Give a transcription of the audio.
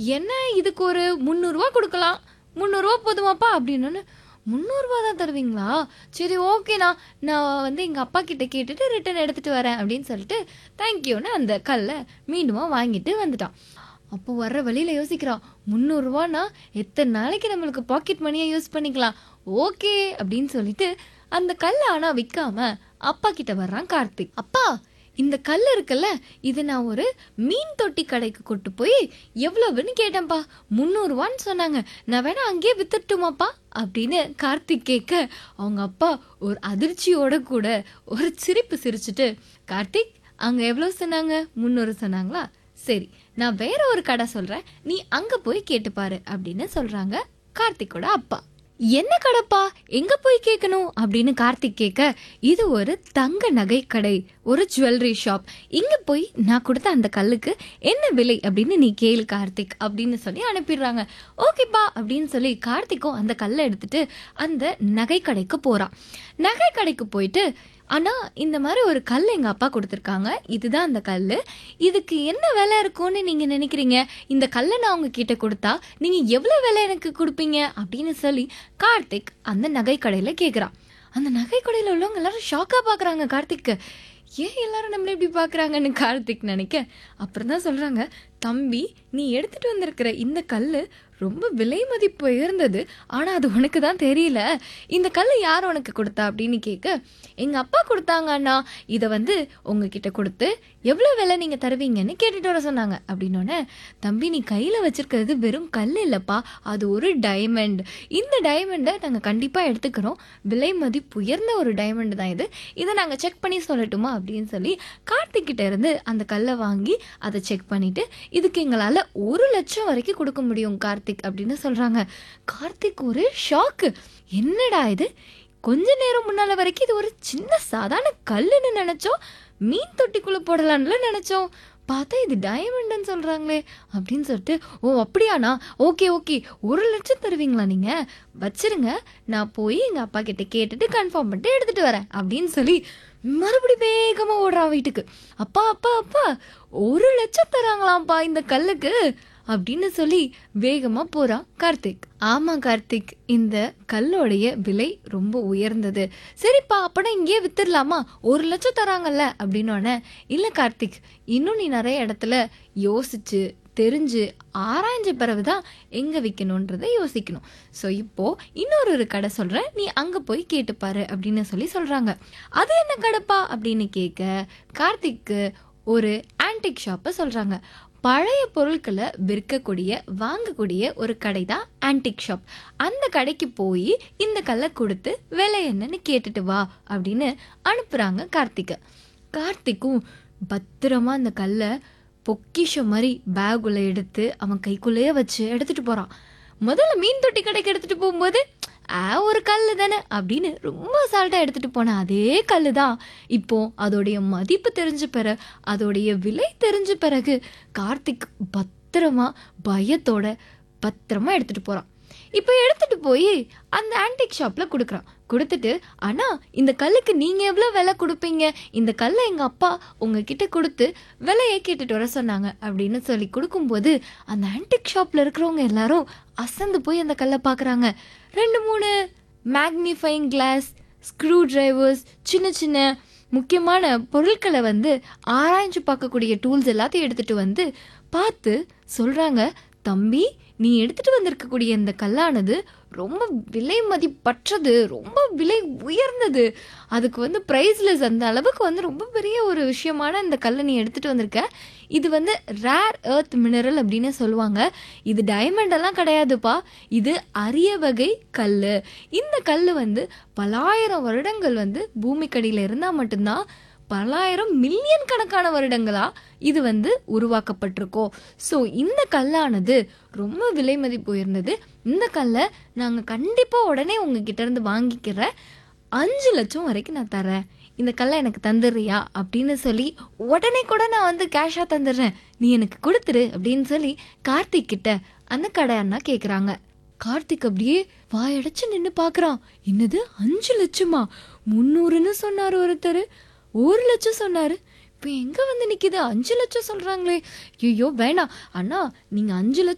என்ன இதுக்கு ஒரு முந்நூறுரூவா கொடுக்கலாம் முந்நூறுரூவா போதுமாப்பா அப்படின்னு முந்நூறுரூவா தான் தருவீங்களா சரி ஓகேண்ணா நான் வந்து எங்கள் அப்பா கிட்ட கேட்டுட்டு ரிட்டன் எடுத்துகிட்டு வரேன் அப்படின்னு சொல்லிட்டு தேங்க்யூன்னு அந்த கல்லை மீண்டுமா வாங்கிட்டு வந்துட்டான் அப்போ வர்ற வழியில் யோசிக்கிறான் முந்நூறுரூவானா எத்தனை நாளைக்கு நம்மளுக்கு பாக்கெட் மணியை யூஸ் பண்ணிக்கலாம் ஓகே அப்படின்னு சொல்லிட்டு அந்த கல்லை ஆனால் விற்காம அப்பா கிட்ட வர்றான் கார்த்திக் அப்பா இந்த கல் இருக்குல்ல இது நான் ஒரு மீன் தொட்டி கடைக்கு கொண்டு போய் எவ்வளவுன்னு கேட்டேன்ப்பா முந்நூறுவான்னு சொன்னாங்க நான் வேணா அங்கேயே வித்துட்டுமாப்பா அப்படின்னு கார்த்திக் கேட்க அவங்க அப்பா ஒரு அதிர்ச்சியோட கூட ஒரு சிரிப்பு சிரிச்சுட்டு கார்த்திக் அங்கே எவ்வளோ சொன்னாங்க முந்நூறு சொன்னாங்களா சரி நான் வேற ஒரு கடை சொல்கிறேன் நீ அங்கே போய் கேட்டுப்பாரு அப்படின்னு சொல்கிறாங்க கார்த்திக்கோட அப்பா என்ன கடைப்பா எங்க போய் கேட்கணும் அப்படின்னு கார்த்திக் கேட்க இது ஒரு தங்க நகை கடை ஒரு ஜுவல்லரி ஷாப் இங்க போய் நான் கொடுத்த அந்த கல்லுக்கு என்ன விலை அப்படின்னு நீ கேளு கார்த்திக் அப்படின்னு சொல்லி அனுப்பிடுறாங்க ஓகேப்பா அப்படின்னு சொல்லி கார்த்திக்கும் அந்த கல்லை எடுத்துட்டு அந்த நகை கடைக்கு போறான் நகை கடைக்கு போயிட்டு ஆனா இந்த மாதிரி ஒரு கல் எங்க அப்பா கொடுத்துருக்காங்க இதுதான் அந்த கல் இதுக்கு என்ன விலை இருக்கும்னு நீங்க நினைக்கிறீங்க இந்த கல்லை நான் உங்ககிட்ட கொடுத்தா நீங்க எவ்வளவு விலை எனக்கு கொடுப்பீங்க அப்படின்னு சொல்லி கார்த்திக் அந்த நகை கடையில கேக்குறான் அந்த நகை கடையில உள்ளவங்க எல்லாரும் ஷாக்கா பாக்குறாங்க கார்த்திக்கு ஏன் எல்லாரும் நம்மள இப்படி பார்க்குறாங்கன்னு கார்த்திக் நினைக்க அப்புறம் தான் சொல்கிறாங்க தம்பி நீ எடுத்துகிட்டு வந்திருக்கிற இந்த கல் ரொம்ப விலை மதிப்பு உயர்ந்தது ஆனால் அது உனக்கு தான் தெரியல இந்த கல் யார் உனக்கு கொடுத்தா அப்படின்னு கேட்க எங்கள் அப்பா கொடுத்தாங்க அண்ணா இதை வந்து உங்ககிட்ட கொடுத்து எவ்வளோ விலை நீங்கள் தருவீங்கன்னு கேட்டுட்டு வர சொன்னாங்க அப்படின்னோடனே தம்பி நீ கையில் வச்சிருக்கிறது வெறும் கல் இல்லைப்பா அது ஒரு டைமண்ட் இந்த டைமண்டை நாங்கள் கண்டிப்பாக எடுத்துக்கிறோம் விலை மதிப்பு உயர்ந்த ஒரு டைமண்ட் தான் இது இதை நாங்கள் செக் பண்ணி சொல்லட்டுமா அப்படின்னு சொல்லி கார்த்திக் கிட்ட இருந்து அந்த கல்லை வாங்கி அதை செக் பண்ணிட்டு இதுக்கு எங்களால் ஒரு லட்சம் வரைக்கும் கொடுக்க முடியும் கார்த்திக் அப்படின்னு சொல்கிறாங்க கார்த்திக் ஒரு ஷாக்கு என்னடா இது கொஞ்ச நேரம் முன்னால வரைக்கும் இது ஒரு சின்ன சாதாரண கல்லுன்னு நினைச்சோம் மீன் தொட்டிக்குள்ள போடலாம்ல நினைச்சோம் பார்த்தா இது டைமண்ட்னு சொல்றாங்களே அப்படின்னு சொல்லிட்டு ஓ அப்படியாண்ணா ஓகே ஓகே ஒரு லட்சம் தருவீங்களா நீங்க வச்சிருங்க நான் போய் எங்க அப்பா கிட்ட கேட்டுட்டு கன்ஃபார்ம் பண்ணிட்டு எடுத்துட்டு வரேன் அப்படின்னு சொல்லி மறுபடி வேகமா ஓடுறான் வீட்டுக்கு அப்பா அப்பா அப்பா ஒரு லட்சம் தராங்களாம்ப்பா இந்த கல்லுக்கு அப்படின்னு சொல்லி வேகமா போறான் கார்த்திக் ஆமா கார்த்திக் இந்த கல்லோடைய விலை ரொம்ப உயர்ந்தது சரிப்பா அப்பனா இங்கேயே வித்துடலாமா ஒரு லட்சம் தராங்கல்ல அப்படின்னோடனே இல்ல கார்த்திக் இன்னும் நீ நிறைய இடத்துல யோசிச்சு தெரிஞ்சு ஆராய்ஞ்ச பிறகுதான் எங்க விற்கணுன்றதை யோசிக்கணும் ஸோ இப்போ இன்னொரு ஒரு கடை சொல்றேன் நீ அங்க போய் கேட்டுப்பாரு அப்படின்னு சொல்லி சொல்றாங்க அது என்ன கடைப்பா அப்படின்னு கேட்க கார்த்திக்கு ஒரு ஆன்டிக் ஷாப்பை சொல்றாங்க பழைய பொருட்களை விற்கக்கூடிய வாங்கக்கூடிய ஒரு கடை தான் ஆன்டிக் ஷாப் அந்த கடைக்கு போய் இந்த கல்லை கொடுத்து விலை என்னன்னு கேட்டுட்டு வா அப்படின்னு அனுப்புறாங்க கார்த்திகை கார்த்திக்கும் பத்திரமா அந்த கல்லை பொக்கிஷம் மாதிரி பேக்குள்ள எடுத்து அவன் கைக்குள்ளேயே வச்சு எடுத்துட்டு போறான் முதல்ல மீன் தொட்டி கடைக்கு எடுத்துட்டு போகும்போது ஆ ஒரு கல் தானே அப்படின்னு ரொம்ப அசால்ட்டா எடுத்துட்டு போன அதே கல் தான் இப்போ அதோடைய மதிப்பு தெரிஞ்ச பிற அதோடைய விலை தெரிஞ்ச பிறகு கார்த்திக் பத்திரமா பயத்தோட பத்திரமா எடுத்துட்டு போறான் இப்போ எடுத்துட்டு போய் அந்த ஆன்டிக் ஷாப்ல கொடுக்குறான் கொடுத்துட்டு ஆனா இந்த கல்லுக்கு நீங்க எவ்வளவு விலை கொடுப்பீங்க இந்த கல்லை எங்க அப்பா உங்ககிட்ட கொடுத்து விலையை கேட்டுட்டு வர சொன்னாங்க அப்படின்னு சொல்லி கொடுக்கும்போது அந்த ஆன்டிக் ஷாப்ல இருக்கிறவங்க எல்லாரும் அசந்து போய் அந்த கல்லை பார்க்குறாங்க ரெண்டு மூணு மேக்னிஃபைங் கிளாஸ் ஸ்க்ரூ டிரைவர்ஸ் சின்ன சின்ன முக்கியமான பொருட்களை வந்து ஆராய்ஞ்சு பார்க்கக்கூடிய டூல்ஸ் எல்லாத்தையும் எடுத்துட்டு வந்து பார்த்து சொல்றாங்க தம்பி நீ எடுத்துட்டு வந்திருக்கக்கூடிய இந்த கல்லானது ரொம்ப விலை மதிப்பற்றது ரொம்ப விலை உயர்ந்தது அதுக்கு வந்து ப்ரைஸ்லெஸ் அந்த அளவுக்கு வந்து ரொம்ப பெரிய ஒரு விஷயமான இந்த கல்லை நீ எடுத்துட்டு வந்திருக்க இது வந்து ரேர் எர்த் மினரல் அப்படின்னு சொல்லுவாங்க இது டைமண்ட் எல்லாம் கிடையாதுப்பா இது அரிய வகை கல் இந்த கல் வந்து பலாயிரம் வருடங்கள் வந்து பூமிக்கடியில் இருந்தால் மட்டும்தான் பலாயிரம் மில்லியன் கணக்கான வருடங்களா இது வந்து உருவாக்கப்பட்டிருக்கோம் ஸோ இந்த கல்லானது ரொம்ப விலை மதிப்பு உயர்ந்தது இந்த கல்லை நாங்கள் கண்டிப்பாக உடனே உங்ககிட்ட இருந்து வாங்கிக்கிற அஞ்சு லட்சம் வரைக்கும் நான் தரேன் இந்த கல்லை எனக்கு தந்துடுறியா அப்படின்னு சொல்லி உடனே கூட நான் வந்து கேஷாக தந்துடுறேன் நீ எனக்கு கொடுத்துரு அப்படின்னு சொல்லி கார்த்திக் கிட்ட அந்த கடை அண்ணா கேட்குறாங்க கார்த்திக் அப்படியே வாயடைச்சு நின்று பார்க்குறான் என்னது அஞ்சு லட்சமா முந்நூறுன்னு சொன்னார் ஒருத்தர் ஒரு லட்சம் சொன்னாரு இப்போ எங்கே வந்து நிற்கிது அஞ்சு லட்சம் சொல்கிறாங்களே ஐயோ வேணாம் அண்ணா நீங்கள் அஞ்சு லட்சம்